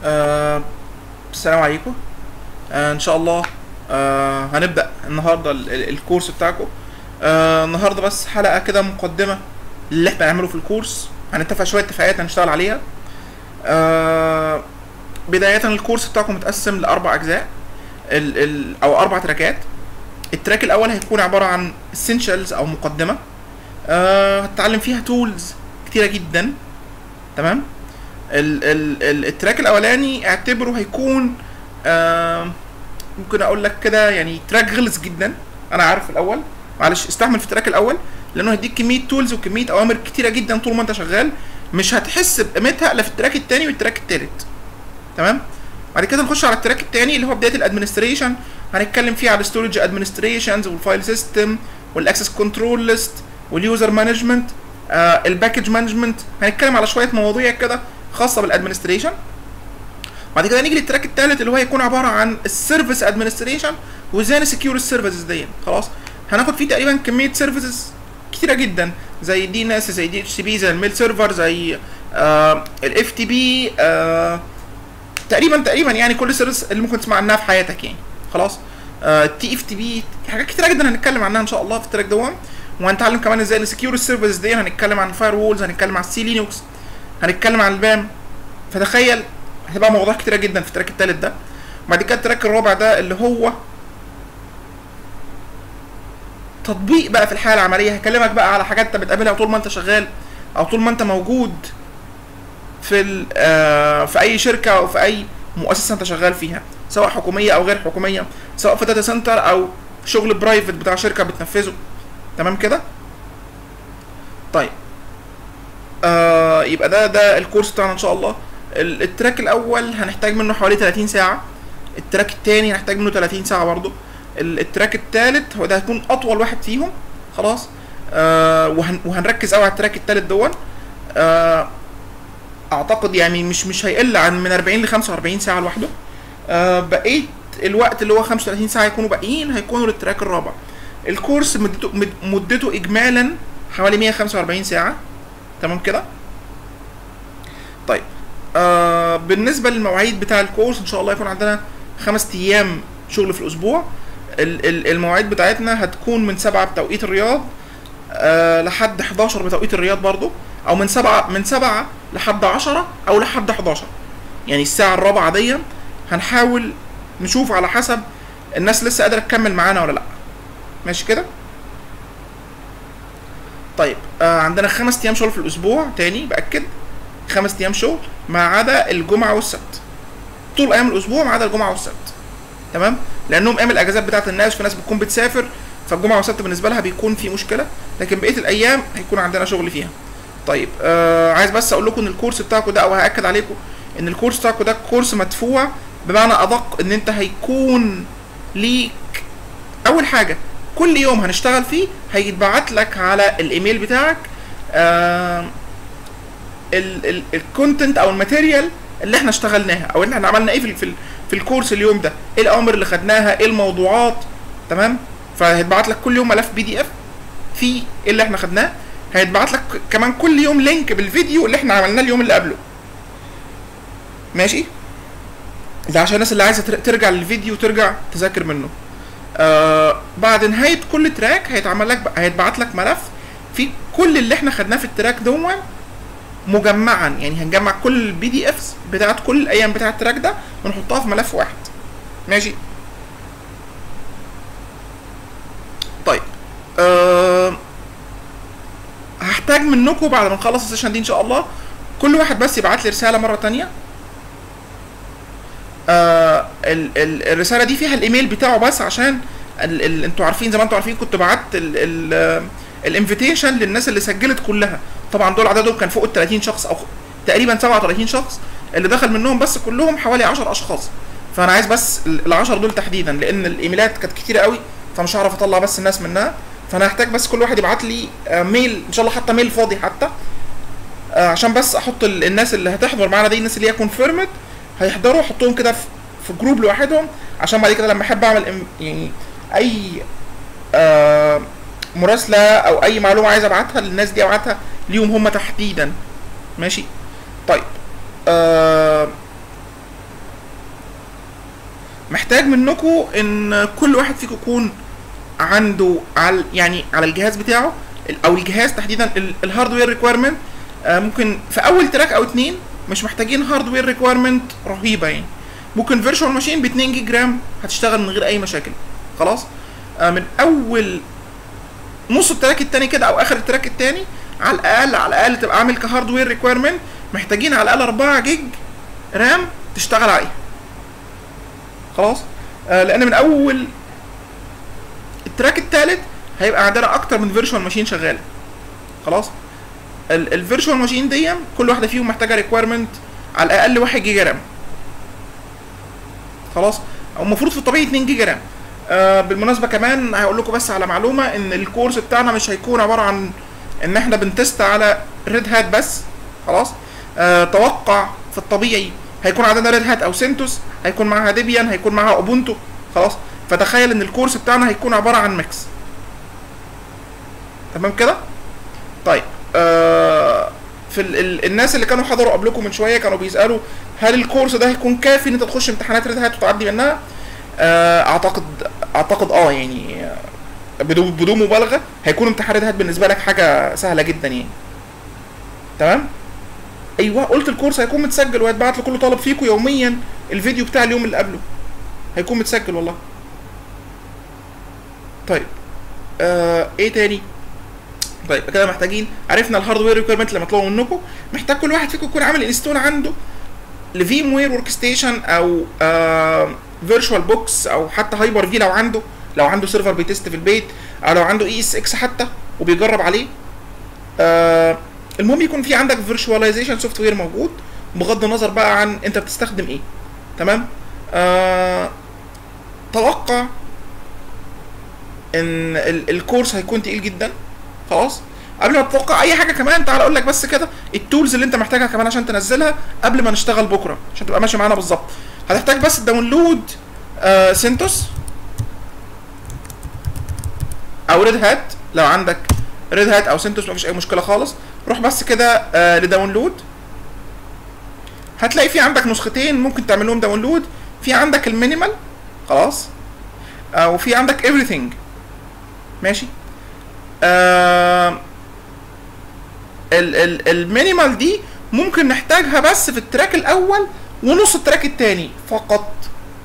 آه السلام عليكم آه ان شاء الله آه هنبدا النهارده ال- ال- الكورس بتاعكم آه النهارده بس حلقه كده مقدمه اللي احنا هنعمله في الكورس هنتفق شويه اتفاقات هنشتغل عليها آه بدايه الكورس بتاعكم متقسم لاربع اجزاء ال ال او اربع تراكات التراك الاول هيكون عباره عن essentials او مقدمه آه هتتعلم فيها تولز كتيره جدا تمام ال ال ال التراك الاولاني اعتبره هيكون آه ممكن اقول لك كده يعني تراك غلس جدا انا عارف الاول معلش استحمل في التراك الاول لانه هيديك كميه تولز وكميه اوامر كتيره جدا طول ما انت شغال مش هتحس بقيمتها الا في التراك التاني والتراك التالت تمام بعد كده نخش على التراك التاني اللي هو بدايه الادمنستريشن هنتكلم فيه على الستورج ادمنستريشنز والفايل سيستم والاكسس كنترول ليست واليوزر مانجمنت الباكج مانجمنت هنتكلم على شويه مواضيع كده خاصه بالادمنستريشن بعد كده نيجي للتراك الثالث اللي هو هيكون عباره عن السيرفيس ادمنستريشن وازاي نسكيور السيرفيسز دي خلاص هناخد فيه تقريبا كميه سيرفيسز كتيره جدا زي دي ناس زي دي اتش سي بي زي الميل سيرفر زي الاف تي بي تقريبا تقريبا يعني كل السيرفيس اللي ممكن تسمع عنها في حياتك يعني خلاص تي اف تي بي حاجات كتيره جدا هنتكلم عنها ان شاء الله في التراك ده وهنتعلم كمان ازاي نسكيور السيرفيسز دي هنتكلم عن الفاير وولز هنتكلم عن السي لينوكس هنتكلم عن البام فتخيل هتبقى مواضيع كتيره جدا في التراك التالت ده بعد كده التراك الرابع ده اللي هو تطبيق بقى في الحياه العمليه هكلمك بقى على حاجات انت بتقابلها طول ما انت شغال او طول ما انت موجود في ال- آه في اي شركه او في اي مؤسسه انت شغال فيها سواء حكوميه او غير حكوميه سواء في داتا سنتر او شغل برايفت بتاع شركه بتنفذه تمام كده طيب آه يبقى ده ده الكورس بتاعنا ان شاء الله ال- التراك الاول هنحتاج منه حوالي 30 ساعه التراك الثاني هنحتاج منه 30 ساعه برضه ال- التراك الثالث هو ده هيكون اطول واحد فيهم خلاص آه وهن وهنركز قوي على التراك الثالث دون آه اعتقد يعني مش مش هيقل عن من 40 ل 45 ساعه لوحده آه بقيه الوقت اللي هو 35 ساعه يكونوا باقيين هيكونوا للتراك الرابع الكورس مدته مد- مدته اجمالا حوالي 145 ساعه تمام كده طيب آه بالنسبه للمواعيد بتاع الكورس ان شاء الله يكون عندنا خمس ايام شغل في الاسبوع ال- ال- المواعيد بتاعتنا هتكون من 7 بتوقيت الرياض آه لحد 11 بتوقيت الرياض برضو او من 7 من 7 لحد 10 او لحد 11 يعني الساعه الرابعه دي هنحاول نشوف على حسب الناس لسه قادره تكمل معانا ولا لا ماشي كده طيب آه عندنا خمس ايام شغل في الاسبوع تاني باكد خمس ايام شغل ما عدا الجمعه والسبت طول ايام الاسبوع ما عدا الجمعه والسبت تمام لانهم ايام الاجازات بتاعت الناس في ناس بتكون بتسافر فالجمعه والسبت بالنسبه لها بيكون في مشكله لكن بقيه الايام هيكون عندنا شغل فيها طيب آه عايز بس اقول لكم ان الكورس بتاعكم ده او هاكد عليكم ان الكورس بتاعكم ده كورس مدفوع بمعنى ادق ان انت هيكون ليك اول حاجه كل يوم هنشتغل فيه هيتبعت لك على الايميل بتاعك آه الكونتنت او الماتيريال اللي احنا اشتغلناها او اللي احنا عملنا ايه في ال- في, ال- في الكورس اليوم ده ايه الاوامر اللي خدناها ايه الموضوعات تمام فهيتبعت لك كل يوم ملف بي دي اف فيه ايه اللي احنا خدناه هيتبعت لك كمان كل يوم لينك بالفيديو اللي احنا عملناه اليوم اللي قبله ماشي ده عشان الناس اللي عايزه تر- ترجع للفيديو وترجع تذاكر منه آه بعد نهايه كل تراك هيتعمل لك هيتبعت لك ملف فيه كل اللي احنا خدناه في التراك دون مجمعا يعني هنجمع كل البي دي افس بتاعت كل الايام بتاعت التراك ده ونحطها في ملف واحد ماشي طيب أه هحتاج منكم بعد ما نخلص السيشن دي ان شاء الله كل واحد بس يبعت لي رساله مره تانية آه ال ال الرساله دي فيها الايميل بتاعه بس عشان ال ال انتوا عارفين زي ما انتوا عارفين كنت بعت الانفيتيشن للناس اللي سجلت كلها طبعا دول عددهم كان فوق ال 30 شخص او تقريبا 37 شخص اللي دخل منهم بس كلهم حوالي 10 اشخاص فانا عايز بس ال 10 دول تحديدا لان الايميلات كانت كتيره قوي فمش هعرف اطلع بس الناس منها فانا هحتاج بس كل واحد يبعت لي آه، ميل ان شاء الله حتى ميل فاضي حتى آه، عشان بس احط ال- الناس اللي هتحضر معانا دي الناس اللي هي كونفيرمد هيحضروا احطهم كده في في جروب لوحدهم عشان بعد كده لما احب اعمل إم- يعني اي آه مراسله او اي معلومه عايز ابعتها للناس دي ابعتها ليهم هم تحديدا ماشي طيب آه محتاج منكم ان كل واحد فيكم يكون عنده على يعني على الجهاز بتاعه ال- او الجهاز تحديدا ال- الهاردوير ريكويرمنت ممكن في اول تراك او اتنين مش محتاجين هاردوير ريكويرمنت رهيبه يعني ممكن فيرتشوال ماشين ب 2 جيجا رام هتشتغل من غير اي مشاكل خلاص آه، من اول نص التراك التاني كده او اخر التراك التاني على الاقل على الاقل تبقى عامل كهاردوير ريكويرمنت محتاجين على الاقل 4 جيج رام تشتغل عليها خلاص آه لان من اول التراك التالت هيبقى عندنا اكتر من فيرتشوال ماشين شغاله خلاص الفيرتشوال ماشين دي كل واحده فيهم محتاجه ريكويرمنت على الاقل 1 جيجا رام خلاص او المفروض في الطبيعي 2 جيجا رام آه بالمناسبه كمان هقول لكم بس على معلومه ان الكورس بتاعنا مش هيكون عباره عن ان احنا بنتست على ريد هات بس خلاص آه توقع في الطبيعي هيكون عندنا ريد هات او سنتوس هيكون معاها ديبيان هيكون معاها اوبونتو خلاص فتخيل ان الكورس بتاعنا هيكون عباره عن ميكس تمام كده طيب آه في ال ال الناس اللي كانوا حضروا قبلكم من شويه كانوا بيسالوا هل الكورس ده هيكون كافي ان انت تخش امتحانات ريد هات وتعدي منها آه اعتقد اعتقد اه يعني آه، بدون بدون مبالغه هيكون امتحان ريد هات بالنسبه لك حاجه سهله جدا يعني تمام ايوه قلت الكورس هيكون متسجل وهيتبعت لكل طالب فيكم يوميا الفيديو بتاع اليوم اللي قبله هيكون متسجل والله طيب آه ايه تاني طيب كده محتاجين عرفنا الهاردوير ريكويرمنت اللي مطلوبه منكم محتاج كل واحد فيكم يكون عامل انستول عنده لفيم وير ورك ستيشن او فيرتشوال بوكس او حتى هايبر في لو عنده لو عنده سيرفر بيتست في البيت او لو عنده اي اس اكس حتى وبيجرب عليه آه المهم يكون في عندك فيرتشواليزيشن سوفت وير موجود بغض النظر بقى عن انت بتستخدم ايه تمام آه توقع ان ال- الكورس هيكون تقيل جدا خلاص قبل ما تتوقع اي حاجه كمان تعال اقول لك بس كده التولز اللي انت محتاجها كمان عشان تنزلها قبل ما نشتغل بكره عشان تبقى ماشي معانا بالظبط هتحتاج بس داونلود آه سنتوس او ريد هات لو عندك ريد هات او سنتوس مفيش اي مشكله خالص روح بس كده آه لداونلود هتلاقي في عندك نسختين ممكن تعمل لهم داونلود في عندك المينيمال خلاص آه وفي عندك everything ماشي آه ال ال المينيمال دي ممكن نحتاجها بس في التراك الاول ونص التراك التاني فقط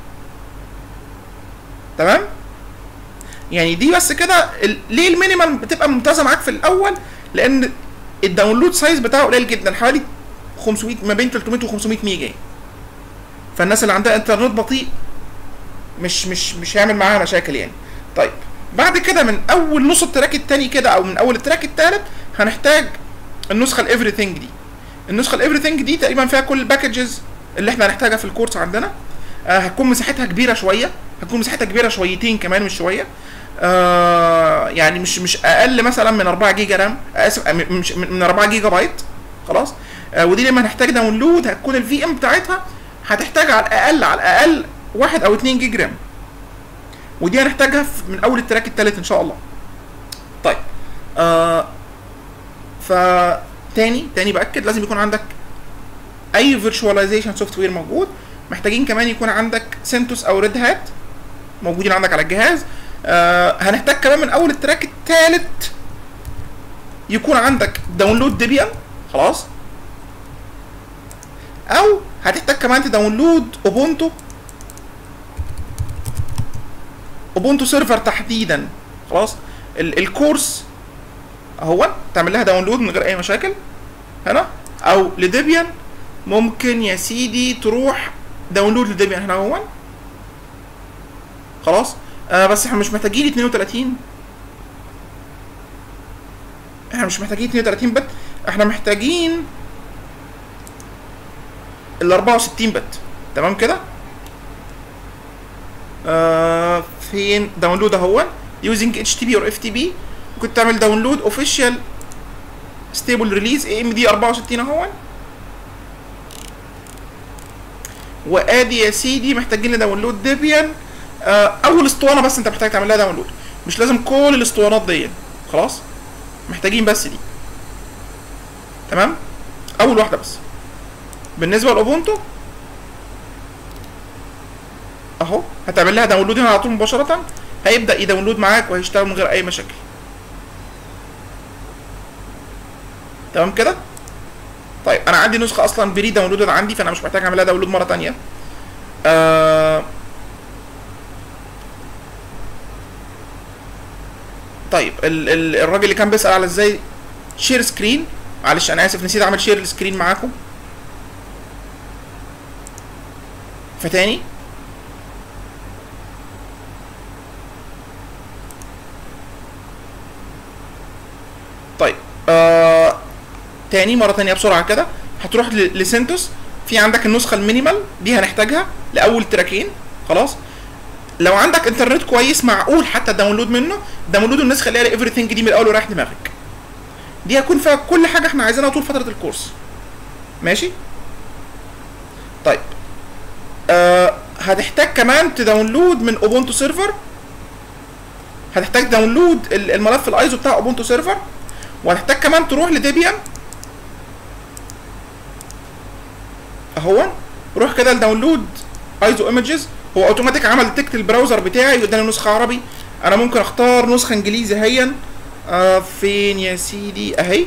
تمام يعني دي بس كده ال- ليه المينيمال بتبقى ممتازه معاك في الاول لان الداونلود سايز بتاعه قليل جدا حوالي 500 ما بين 300 و 500 ميجا فالناس اللي عندها انترنت بطيء مش مش مش هيعمل معاها مشاكل يعني طيب بعد كده من اول نص التراك التاني كده او من اول التراك التالت هنحتاج النسخه الايفري ثينج دي النسخه الايفري ثينج دي تقريبا فيها كل الباكجز اللي احنا هنحتاجها في الكورس عندنا آه هتكون مساحتها كبيره شويه هتكون مساحتها كبيره شويتين كمان مش شويه آه يعني مش مش اقل مثلا من 4 جيجا رام اسف آه، م- مش من من 4 جيجا بايت خلاص آه ودي لما هنحتاج داونلود هتكون الفي ام بتاعتها هتحتاج على الاقل على الاقل واحد او 2 جيجا رام ودي هنحتاجها في- من اول التراك التالت ان شاء الله طيب آه فتاني تاني باكد لازم يكون عندك اي فيرتشواليزيشن سوفت وير موجود محتاجين كمان يكون عندك سنتوس او ريد هات موجودين عندك على الجهاز آه هنحتاج كمان من اول التراك التالت يكون عندك داونلود ديبيان خلاص او هتحتاج كمان تداونلود اوبونتو اوبونتو سيرفر تحديدا خلاص ال الكورس اهو تعمل لها داونلود من غير اي مشاكل هنا او لديبيان ممكن يا سيدي تروح داونلود لديبيان هنا اهو خلاص آه بس احنا مش محتاجين 32 احنا مش محتاجين 32 بت احنا محتاجين ال 64 بت تمام كده آه فين داونلود اهو يوزنج اتش تي بي اور اف تي بي ممكن تعمل داونلود اوفيشال ستيبل ريليز اي ام دي 64 اهو وادي يا سيدي محتاجين نداونلود ديبيان آه اول اسطوانه بس انت محتاج تعمل لها داونلود مش لازم كل الاسطوانات دي خلاص محتاجين بس دي تمام اول واحده بس بالنسبه لاوبونتو اهو هتعمل لها داونلود هنا على طول مباشره هيبدا يداونلود معاك وهيشتغل من غير اي مشاكل تمام كده طيب انا عندي نسخه اصلا بري داونلودد عندي فانا مش محتاج اعمل لها داونلود مره تانية آه طيب ال ال الراجل اللي كان بيسال على ازاي شير سكرين معلش انا اسف نسيت اعمل شير السكرين معاكم فتاني طيب آه تاني مره تانية بسرعه كده هتروح ل- لسنتوس في عندك النسخه المينيمال دي هنحتاجها لاول تراكين خلاص لو عندك انترنت كويس معقول حتى داونلود منه داونلود النسخه اللي هي ايفريثينج دي من الاول ورايح دماغك دي هيكون فيها كل حاجه احنا عايزينها طول فتره الكورس ماشي طيب آه هتحتاج كمان تداونلود من اوبونتو سيرفر هتحتاج داونلود ال- الملف الايزو بتاع اوبونتو سيرفر وهتحتاج كمان تروح لديبيان اهو روح كده لداونلود ايزو ايمجز هو اوتوماتيك عمل ديتكت البراوزر بتاعي واداني نسخه عربي انا ممكن اختار نسخه انجليزي هيا آه فين يا سيدي اهي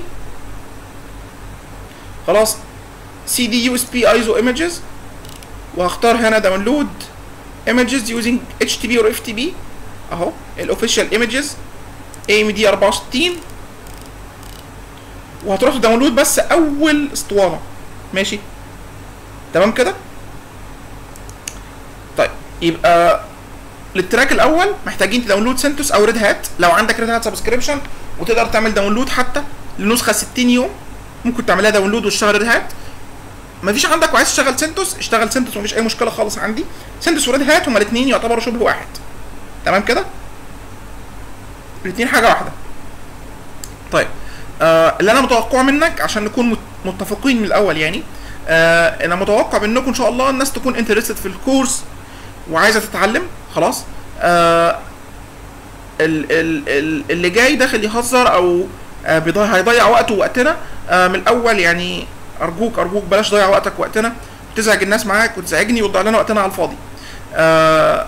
خلاص سي دي يو اس بي ايزو ايمجز وهختار هنا داونلود ايمجز يوزنج اتش تي بي اور اف تي بي اهو الاوفيشال ايمجز اي ام دي 64 وهتروح داونلود بس اول اسطوانه ماشي تمام كده طيب يبقى للتراك الاول محتاجين تداونلود سنتوس او ريد هات لو عندك ريد هات سبسكريبشن وتقدر تعمل داونلود حتى لنسخه 60 يوم ممكن تعملها داونلود وتشتغل ريد هات مفيش عندك وعايز تشتغل سنتوس اشتغل سنتوس ومفيش اي مشكله خالص عندي سنتوس وريد هات هما الاثنين يعتبروا شبه واحد تمام كده الاثنين حاجه واحده طيب آه اللي انا متوقعه منك عشان نكون مت- متفقين من الاول يعني آه انا متوقع منكم ان شاء الله الناس تكون انترستد في الكورس وعايزه تتعلم خلاص آه ال ال ال اللي جاي داخل يهزر او آه بيضيع هيضيع وقته ووقتنا آه من الاول يعني ارجوك ارجوك بلاش تضيع وقتك ووقتنا تزعج الناس معاك وتزعجني وتضيع لنا وقتنا على الفاضي آه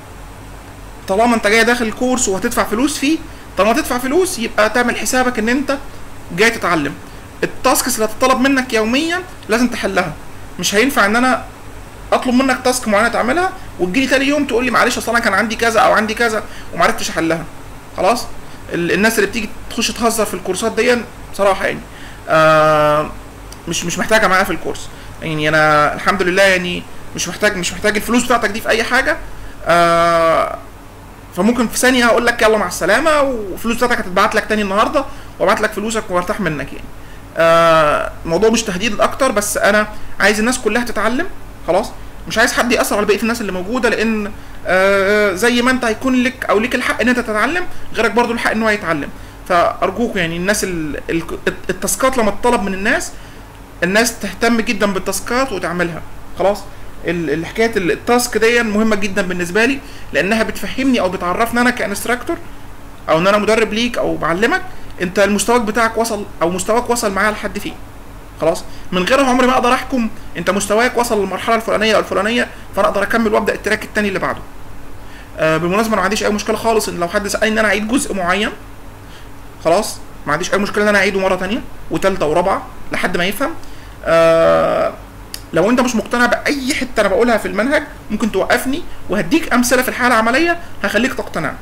طالما انت جاي داخل الكورس وهتدفع فلوس فيه طالما تدفع فلوس يبقى تعمل حسابك ان انت جاي تتعلم التاسكس اللي هتطلب منك يوميا لازم تحلها مش هينفع ان انا اطلب منك تاسك معينه تعملها وتجيلي تاني يوم تقول لي معلش اصل انا كان عندي كذا او عندي كذا ومعرفتش احلها خلاص ال- الناس اللي بتيجي تخش تهزر في الكورسات دي بصراحه يعني آه مش مش محتاجه معايا في الكورس يعني انا الحمد لله يعني مش محتاج مش محتاج الفلوس بتاعتك دي في اي حاجه آه فممكن في ثانيه هقول لك يلا مع السلامه والفلوس بتاعتك هتتبعت لك تاني النهارده وابعت لك فلوسك وارتاح منك يعني آه الموضوع مش تهديد اكتر بس انا عايز الناس كلها تتعلم خلاص مش عايز حد ياثر على بقيه الناس اللي موجوده لان آه زي ما انت هيكون لك او ليك الحق ان انت تتعلم غيرك برضو الحق ان هو يتعلم فارجوك يعني الناس ال- ال- التاسكات لما تطلب من الناس الناس تهتم جدا بالتاسكات وتعملها خلاص ال- الحكايه ال- التاسك دي مهمه جدا بالنسبه لي لانها بتفهمني او بتعرفني انا كانستراكتور او ان انا مدرب ليك او بعلمك انت المستواك بتاعك وصل او مستواك وصل معايا لحد فين خلاص من غيرها عمري ما اقدر احكم انت مستواك وصل للمرحله الفلانيه او الفلانيه فانا اقدر اكمل وابدا التراك التاني اللي بعده آه بالمناسبه انا ما عنديش اي مشكله خالص ان لو حد سالني ان انا اعيد جزء معين خلاص ما عنديش اي مشكله ان انا اعيده مره تانية وتالتة ورابعه لحد ما يفهم آه لو انت مش مقتنع باي حته انا بقولها في المنهج ممكن توقفني وهديك امثله في الحاله العمليه هخليك تقتنع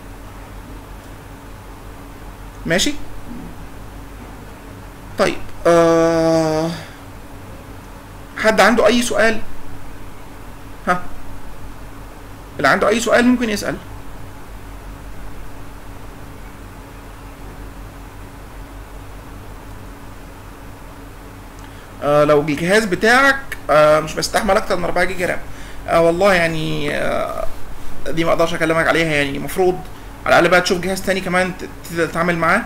ماشي طيب آه حد عنده اي سؤال ها اللي عنده اي سؤال ممكن يسال آه لو الجهاز بتاعك آه مش بيستحمل اكتر من 4 جيجا رام آه والله يعني آه دي ما اقدرش اكلمك عليها يعني المفروض على الاقل بقى تشوف جهاز تاني كمان ت- تقدر تتعامل معاه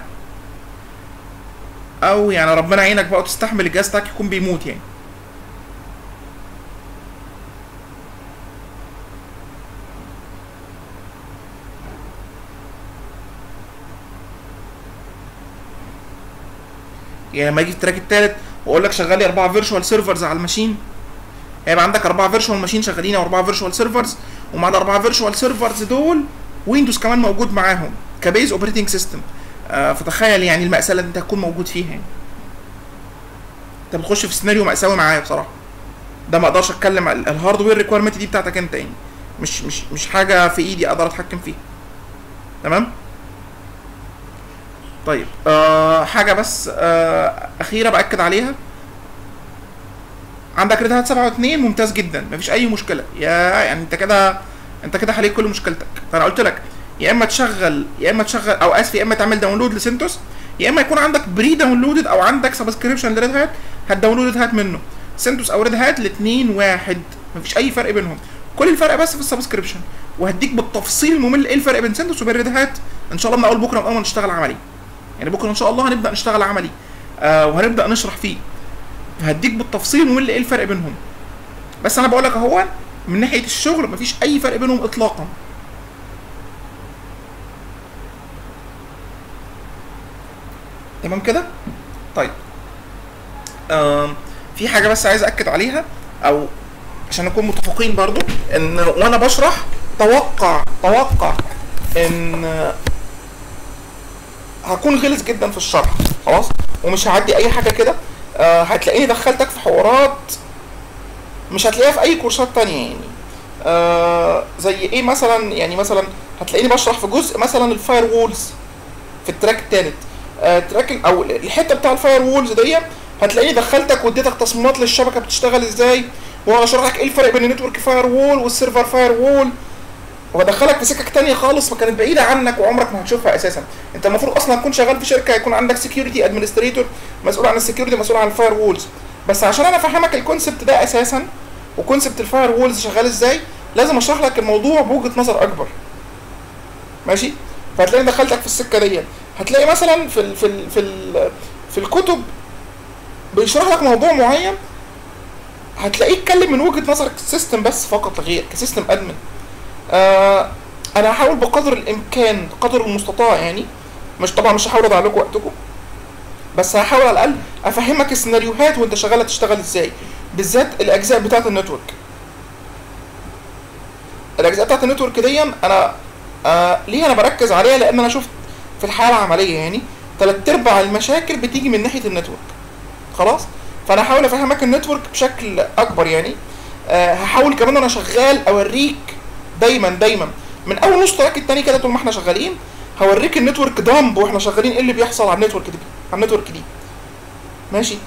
او يعني ربنا يعينك بقى وتستحمل الجهاز بتاعك يكون بيموت يعني يعني لما يجي التراك التالت واقول لك شغل لي اربعه فيرتشوال سيرفرز على الماشين هيبقى عندك اربعه فيرتشوال ماشين شغالين او اربعه فيرتشوال سيرفرز ومع الاربعه فيرتشوال سيرفرز دول ويندوز كمان موجود معاهم كبيز اوبريتنج سيستم آه فتخيل يعني المأساة اللي انت هتكون موجود فيها يعني. انت بتخش في سيناريو مأساوي معايا بصراحة ده ما اقدرش اتكلم ال- الهاردوير ريكويرمنت دي بتاعتك انت يعني مش مش مش حاجة في ايدي اقدر اتحكم فيها تمام طيب آه حاجة بس آه أخيرة بأكد عليها عندك ريد هات 7 و2 ممتاز جدا مفيش أي مشكلة يا يعني أنت كده أنت كده حليت كل مشكلتك فأنا قلت لك يا إما تشغل يا إما تشغل أو آسف يا إما تعمل داونلود لسنتوس يا إما يكون عندك بري داونلودد أو عندك سبسكريبشن لريد هات هتداونلود هات منه سنتوس أو ريد هات الاتنين واحد مفيش أي فرق بينهم كل الفرق بس في السبسكريبشن وهديك بالتفصيل الممل ايه الفرق بين سنتوس وبين ريد هات ان شاء الله من اول بكره من اول ما نشتغل عملي يعني بكره ان شاء الله هنبدا نشتغل عملي آه وهنبدا نشرح فيه هديك بالتفصيل الممل ايه الفرق بينهم بس انا بقول لك اهو من ناحيه الشغل مفيش اي فرق بينهم اطلاقا تمام كده طيب آم، في حاجه بس عايز اكد عليها او عشان نكون متفقين برضو ان وانا بشرح توقع توقع ان هكون غلس جدا في الشرح خلاص ومش هعدي اي حاجه كده آه هتلاقيني دخلتك في حوارات مش هتلاقيها في اي كورسات تانية يعني آه زي ايه مثلا يعني مثلا هتلاقيني بشرح في جزء مثلا الفاير وولز في التراك التالت آه تراك ال- او الحته بتاع الفاير وولز دي هتلاقيني دخلتك واديتك تصميمات للشبكه بتشتغل ازاي وهشرح لك ايه الفرق بين النتورك فاير وول والسيرفر فاير وول وبدخلك في سكك تانية خالص ما كانت بعيدة عنك وعمرك ما هتشوفها اساسا انت المفروض اصلا تكون شغال في شركة يكون عندك سكيورتي ادمنستريتور مسؤول عن السكيورتي مسؤول عن الفاير وولز بس عشان انا افهمك الكونسبت ده اساسا وكونسبت الفاير وولز شغال ازاي لازم اشرح لك الموضوع بوجهة نظر اكبر ماشي فهتلاقيني دخلتك في السكة دي هتلاقي مثلا في ال في ال في ال في الكتب بيشرح لك موضوع معين هتلاقيه اتكلم من وجهة نظر السيستم بس فقط لا غير كسيستم ادمن آه انا هحاول بقدر الامكان قدر المستطاع يعني مش طبعا مش هحاول اضيع لكم وقتكم بس هحاول على الاقل افهمك السيناريوهات وانت شغال هتشتغل ازاي بالذات الاجزاء بتاعه النتورك الاجزاء بتاعه النتورك دي انا آه ليه انا بركز عليها لان انا شفت في الحياه العمليه يعني تلات ارباع المشاكل بتيجي من ناحيه النتورك خلاص فانا هحاول افهمك النتورك بشكل اكبر يعني أه هحاول كمان وانا شغال اوريك دايما دايما من اول نص تراك التاني كده طول ما احنا شغالين هوريك النتورك دامب واحنا شغالين ايه اللي بيحصل على النتورك دي على النتورك دي ماشي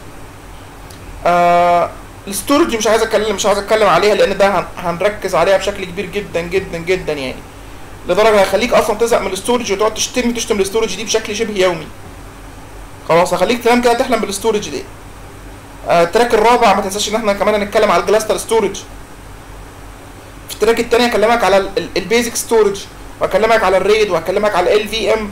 آه الستورج مش عايز اتكلم مش عايز اتكلم عليها لان ده هن- هنركز عليها بشكل كبير جدا جدا جدا يعني لدرجه هيخليك اصلا تزهق من الستورج وتقعد تشتري تشتم الستورج دي بشكل شبه يومي خلاص هخليك تنام كده تحلم بالستورج دي آه، التراك الرابع ما تنساش ان احنا كمان هنتكلم على الجلاستر ستورج في التراك التاني هكلمك على البيزك ستورج وهكلمك على الريد وهكلمك على ال في ام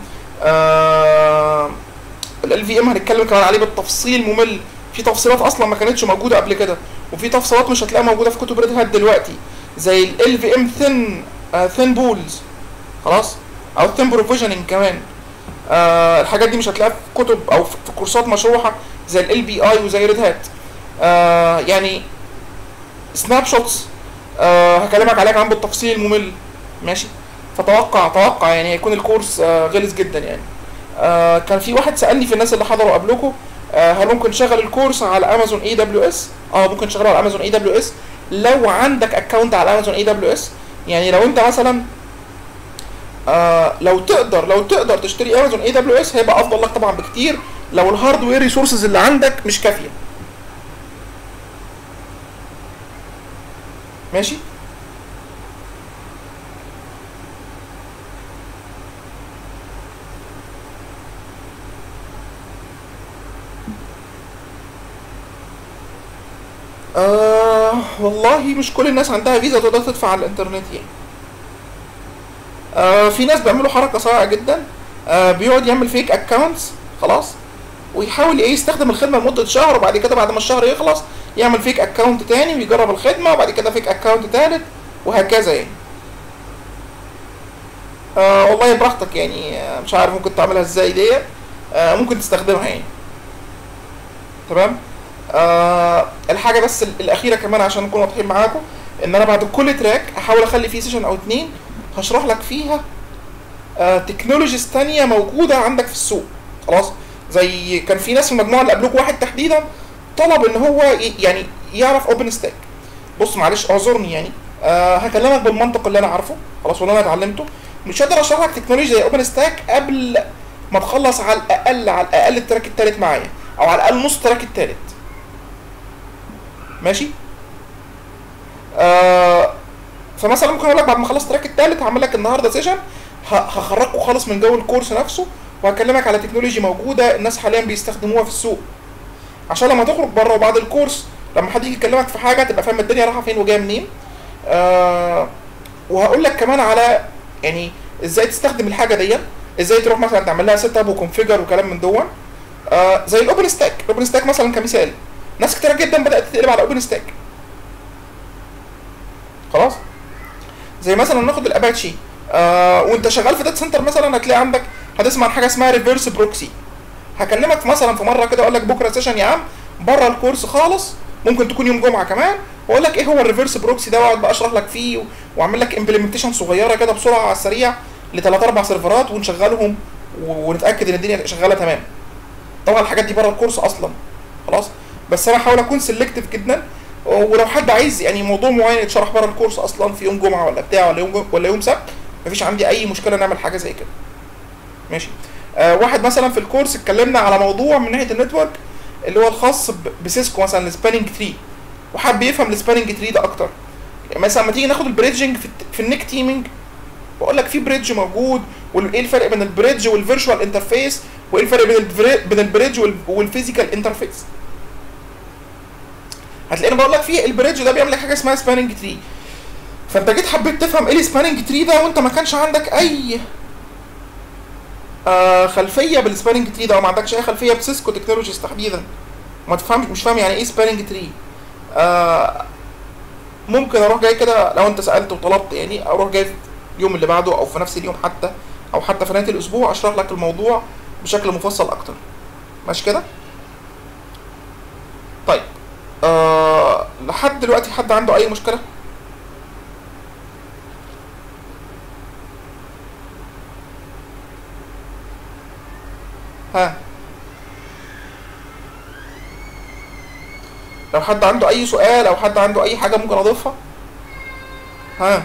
ال في ام هنتكلم كمان عليه بالتفصيل ممل في تفصيلات اصلا ما كانتش موجوده قبل كده وفي تفصيلات مش هتلاقيها موجوده في كتب ريد هات دلوقتي زي ال في ام ثين ثين بولز خلاص او ثين بروفيجننج كمان آه الحاجات دي مش هتلاقيها في كتب او في في كورسات مشروحه زي ال بي اي وزي ريد هات آه يعني سناب شوتس آه هكلمك عليها كمان بالتفصيل ممل ماشي فتوقع توقع يعني هيكون الكورس آه غلس جدا يعني آه كان في واحد سالني في الناس اللي حضروا قبلكم آه هل ممكن تشغل الكورس على امازون اي دبليو اس اه ممكن تشغله على امازون اي دبليو اس لو عندك اكونت على امازون اي دبليو اس يعني لو انت مثلا آه لو تقدر لو تقدر تشتري امازون اي دبليو اس هيبقى افضل لك طبعا بكتير لو الهاردوير ريسورسز اللي عندك مش كافيه ماشي آه والله مش كل الناس عندها فيزا تقدر تدفع على الانترنت يعني آه في ناس بيعملوا حركه صايعه جدا آه بيقعد يعمل فيك اكونتس خلاص ويحاول ايه يستخدم الخدمه لمده شهر وبعد كده بعد ما الشهر يخلص يعمل فيك اكونت تاني ويجرب الخدمه وبعد كده فيك اكونت تالت وهكذا يعني آه والله براحتك يعني آه مش عارف ممكن تعملها ازاي دي آه ممكن تستخدمها يعني تمام آه الحاجه بس ال- الاخيره كمان عشان نكون واضحين معاكم ان انا بعد كل تراك احاول اخلي فيه سيشن او اتنين هشرح لك فيها آه تكنولوجيز تانية موجوده عندك في السوق خلاص زي كان في ناس في المجموعه اللي قبلوك واحد تحديدا طلب ان هو ي- يعني يعرف اوبن ستاك بص معلش اعذرني يعني آه هكلمك بالمنطق اللي انا عارفه خلاص واللي انا اتعلمته مش هقدر اشرح لك تكنولوجيا زي اوبن ستاك قبل ما تخلص على الاقل على الاقل التراك التالت معايا او على الاقل نص التراك التالت ماشي آه فمثلا ممكن اقول لك بعد ما اخلص التراك التالت هعمل لك النهارده سيشن ه- هخرجكم خالص من جو الكورس نفسه وهكلمك على تكنولوجي موجوده الناس حاليا بيستخدموها في السوق عشان لما تخرج بره وبعد الكورس لما حد يجي يكلمك في حاجه تبقى فاهم الدنيا رايحه فين وجايه منين آه وهقول لك كمان على يعني ازاي تستخدم الحاجه دي ازاي تروح مثلا تعمل لها سيت اب وكونفيجر وكلام من دون آه زي الاوبن ستاك الاوبن ستاك مثلا كمثال ناس كتير جدا بدات تقلب على اوبن ستاك خلاص زي مثلا ناخد الاباتشي آه وانت شغال في داتا سنتر مثلا هتلاقي عندك هتسمع عن حاجه اسمها ريفرس بروكسي هكلمك في مثلا في مره كده اقول لك بكره سيشن يا عم بره الكورس خالص ممكن تكون يوم جمعه كمان واقول لك ايه هو الريفرس بروكسي ده واقعد بقى اشرح لك فيه واعمل لك امبلمنتيشن صغيره كده بسرعه على السريع لثلاث اربع سيرفرات ونشغلهم و- ونتاكد ان الدنيا شغاله تمام طبعا الحاجات دي بره الكورس اصلا خلاص بس انا هحاول اكون سيلكتيف جدا ولو حد عايز يعني موضوع معين يتشرح بره الكورس اصلا في يوم جمعه ولا بتاع ولا يوم ولا يوم سبت مفيش عندي اي مشكله نعمل حاجه زي كده ماشي آه واحد مثلا في الكورس اتكلمنا على موضوع من ناحيه النتورك اللي هو الخاص ب- بسيسكو مثلا السباننج تري وحب يفهم السباننج تري ده اكتر يعني مثلا لما تيجي ناخد البريدجنج في, الت- في النيك تيمينج بقول لك في بريدج موجود وايه الفرق بين البريدج والفيرتشوال انترفيس وايه الفرق بين البري- بين البريدج وال- والفيزيكال انترفيس هتلاقيني بقول لك في البريدج ده بيعمل لك حاجه اسمها سباننج تري فانت جيت حبيت تفهم ايه السباننج تري ده وانت ما كانش عندك اي آه خلفيه بالسباننج تري ده وما عندكش اي خلفيه بسيسكو تكنولوجيز تحديدا ما تفهمش مش فاهم يعني ايه سباننج تري آه ممكن اروح جاي كده لو انت سالت وطلبت يعني اروح جاي في اليوم اللي بعده او في نفس اليوم حتى او حتى في نهايه الاسبوع اشرح لك الموضوع بشكل مفصل اكتر ماشي كده طيب آه لحد دلوقتي حد عنده اي مشكله ها لو حد عنده اي سؤال او حد عنده اي حاجه ممكن اضيفها ها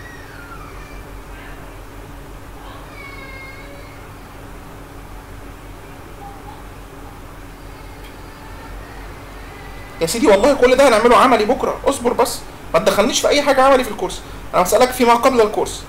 يا سيدي والله كل ده هنعمله عملي بكره اصبر بس ما تدخلنيش في اي حاجه عملي في الكورس انا بسالك فيما قبل الكورس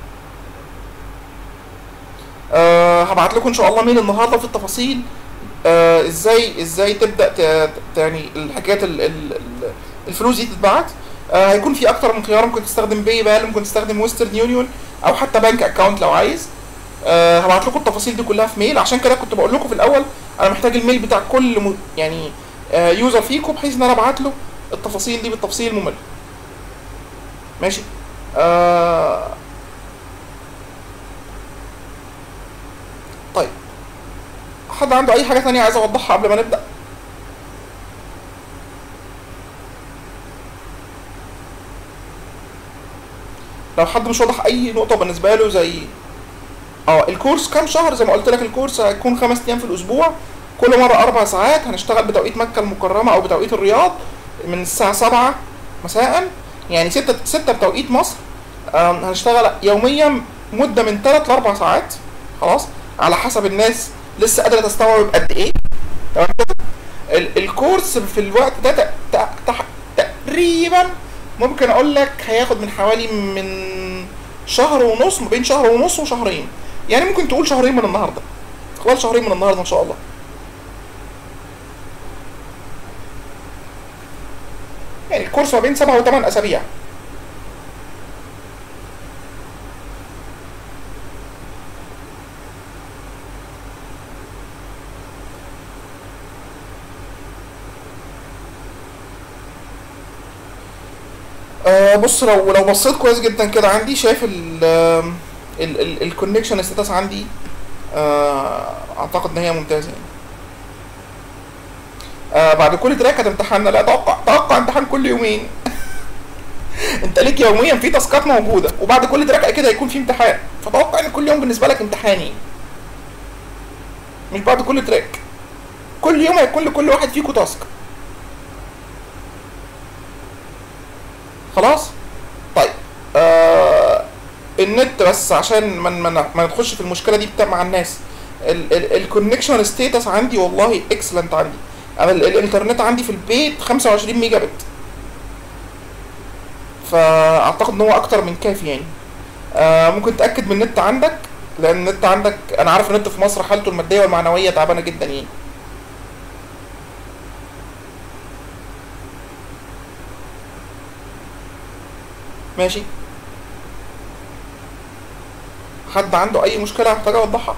أه هبعت لكم ان شاء الله ميل النهارده في التفاصيل أه ازاي ازاي تبدا ت- ت- يعني الحاجات ال- ال- ال- الفلوس دي تتبعت أه هيكون في اكتر من خيار ممكن تستخدم باي بال ممكن تستخدم ويسترن يونيون او حتى بنك اكونت لو عايز أه هبعت لكم التفاصيل دي كلها في ميل عشان كده كنت بقول لكم في الاول انا محتاج الميل بتاع كل م... يعني آه، يوزر فيكم بحيث ان انا ابعت له التفاصيل دي بالتفصيل الممل ماشي آه طيب حد عنده اي حاجه ثانيه عايز اوضحها قبل ما نبدا لو حد مش واضح اي نقطه بالنسبه له زي اه الكورس كام شهر زي ما قلت لك الكورس هيكون خمس ايام في الاسبوع كل مره اربع ساعات هنشتغل بتوقيت مكه المكرمه او بتوقيت الرياض من الساعه 7 مساء يعني 6 6 بتوقيت مصر آم، هنشتغل يوميا مده من 3 ل 4 ساعات خلاص على حسب الناس لسه قادره تستوعب قد ايه تمام كده ال- الكورس في الوقت ده ت- ت- تح- تقريبا ممكن اقول لك هياخد من حوالي من شهر ونص ما بين شهر ونص وشهرين يعني ممكن تقول شهرين من النهارده خلال شهرين من النهارده ان شاء الله يعني الكورس ما بين سبعة وثمان اسابيع آه بص لو لو بصيت كويس جدا كده عندي شايف ال ال الكونكشن ستاتس عندي آه اعتقد ان هي ممتازه يعني آه بعد كل تراك هتمتحنا لا توقع توقع امتحان كل يومين انت ليك يوميا في تاسكات موجوده وبعد كل تراك اكيد هيكون في امتحان فتوقع ان كل يوم بالنسبه لك امتحاني مش بعد كل تراك كل يوم هيكون لكل واحد فيكم تاسك خلاص طيب آه النت بس عشان ما ما ما ندخلش في المشكله دي بتاع مع الناس الكونكشن ستيتس عندي والله اكسلنت عندي انا ال- الانترنت عندي في البيت 25 ميجا بت فاعتقد ان هو اكتر من كافي يعني آه ممكن تاكد من النت عندك لان النت عندك انا عارف النت في مصر حالته الماديه والمعنويه تعبانه جدا يعني ماشي حد عنده اي مشكله محتاج اوضحها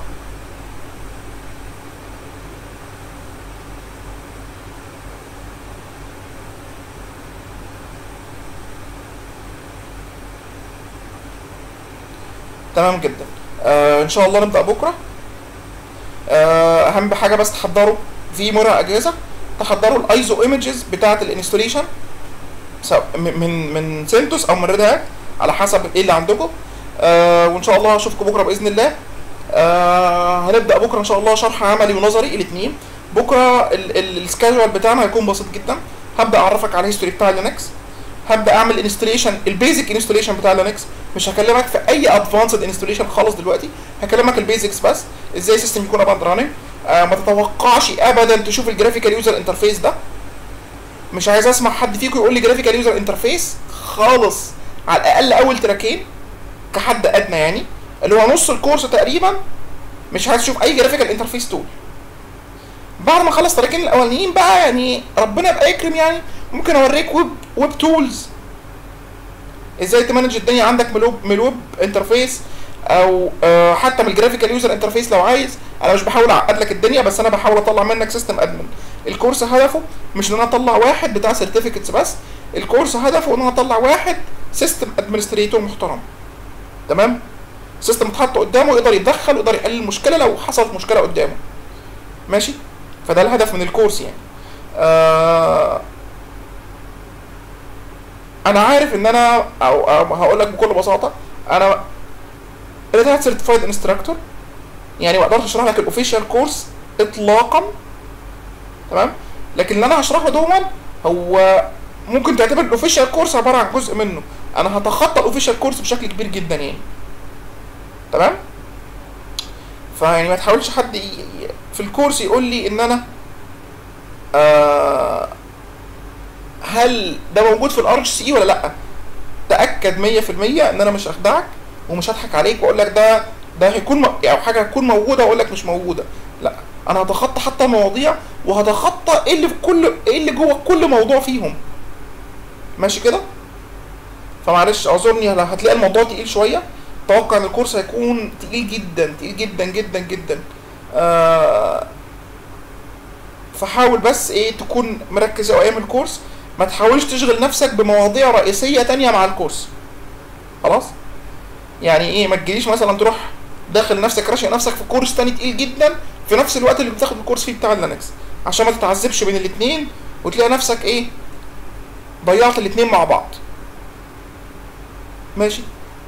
تمام جدا آه ان شاء الله نبدا بكره آه اهم حاجه بس تحضروا في مرة اجهزه تحضروا الايزو ايمجز بتاعه الانستوليشن سواء م- من من سنتوس او من ريد هات على حسب ايه اللي عندكم آه وان شاء الله اشوفكم بكره باذن الله آه هنبدا بكره ان شاء الله شرح عملي ونظري الاثنين بكره ال- ال- السكادجول بتاعنا هيكون بسيط جدا هبدا اعرفك على الهيستوري بتاع لينكس هبدا اعمل انستليشن البيزك انستليشن بتاع لينكس مش هكلمك في اي ادفانسد انستليشن خالص دلوقتي هكلمك البيزكس بس ازاي السيستم يكون اب راننج آه ما تتوقعش ابدا تشوف الجرافيكال يوزر انترفيس ده مش عايز اسمع حد فيكم يقول لي جرافيكال يوزر انترفيس خالص على الاقل اول تراكين كحد ادنى يعني اللي هو نص الكورس تقريبا مش عايز اشوف اي جرافيكال انترفيس تول بعد ما اخلص تراكين الاولانيين بقى يعني ربنا يبقى يكرم يعني ممكن اوريك ويب ويب تولز ازاي تمانج الدنيا عندك من الويب من الويب انترفيس او آه حتى من الجرافيكال يوزر انترفيس لو عايز انا مش بحاول اعقد لك الدنيا بس انا بحاول اطلع منك سيستم ادمن الكورس هدفه مش ان انا اطلع واحد بتاع سيرتيفيكتس بس الكورس هدفه ان انا اطلع واحد سيستم ادمنستريتور محترم تمام سيستم اتحط قدامه يقدر يتدخل ويقدر يحل المشكله لو حصلت مشكله قدامه ماشي فده الهدف من الكورس يعني آه انا عارف ان انا او, أو هقول لك بكل بساطه انا ريتايرد سيرتيفايد انستراكتور يعني ما اقدرش اشرح لك الاوفيشال كورس اطلاقا تمام لكن اللي انا هشرحه دوما هو ممكن تعتبر الاوفيشال كورس عباره عن جزء منه انا هتخطى الاوفيشال كورس بشكل كبير جدا يعني تمام فيعني ما تحاولش حد ي... في الكورس يقول لي ان انا آه هل ده موجود في الار سي ولا لا تاكد 100% ان انا مش هخدعك ومش هضحك عليك واقول لك ده ده هيكون م... او حاجه هتكون موجوده واقول لك مش موجوده لا انا هتخطى حتى مواضيع وهتخطى ايه اللي في كل ايه اللي جوه كل موضوع فيهم ماشي كده فمعلش اعذرني هتلاقي الموضوع تقيل شويه اتوقع ان الكورس هيكون تقيل جدا تقيل جدا جدا جدا آه فحاول بس ايه تكون مركز ايام الكورس ما تحاولش تشغل نفسك بمواضيع رئيسيه تانية مع الكورس خلاص يعني ايه ما تجيليش مثلا تروح داخل نفسك راشق نفسك في كورس تاني تقيل جدا في نفس الوقت اللي بتاخد الكورس فيه بتاع اللينكس عشان ما تتعذبش بين الاثنين وتلاقي نفسك ايه ضيعت الاثنين مع بعض ماشي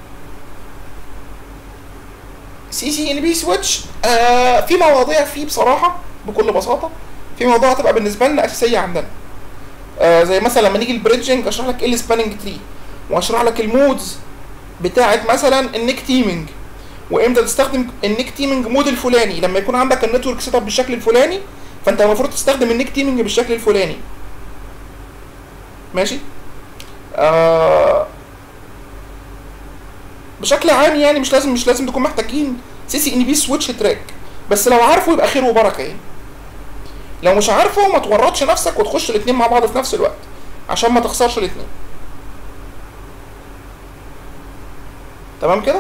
سي سي ان بي سويتش آه في مواضيع فيه بصراحه بكل بساطه في مواضيع هتبقى بالنسبه لنا اساسيه عندنا آه زي مثلا لما نيجي البريدجنج اشرح لك ايه السباننج تري واشرح لك المودز بتاعه مثلا النيك تيمنج وامتى تستخدم النيك تيمنج مود الفلاني لما يكون عندك النتورك سيت اب بالشكل الفلاني فانت المفروض تستخدم النيك تيمنج بالشكل الفلاني ماشي آه بشكل عام يعني مش لازم مش لازم تكون محتاجين سي سي ان بي سويتش تراك بس لو عارفه يبقى خير وبركه يعني لو مش عارفه ما تورطش نفسك وتخش الاثنين مع بعض في نفس الوقت عشان ما تخسرش الاثنين تمام كده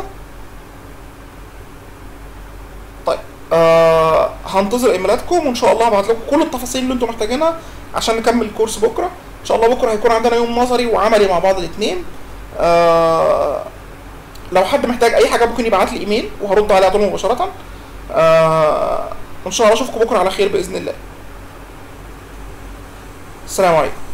طيب آه هنتظر ايميلاتكم وان شاء الله هبعت لكم كل التفاصيل اللي انتم محتاجينها عشان نكمل الكورس بكره ان شاء الله بكره هيكون عندنا يوم نظري وعملي مع بعض الاثنين آه لو حد محتاج اي حاجه ممكن يبعت لي ايميل وهرد عليه على طول مباشره آه وان شاء الله اشوفكم بكره على خير باذن الله السلام عليكم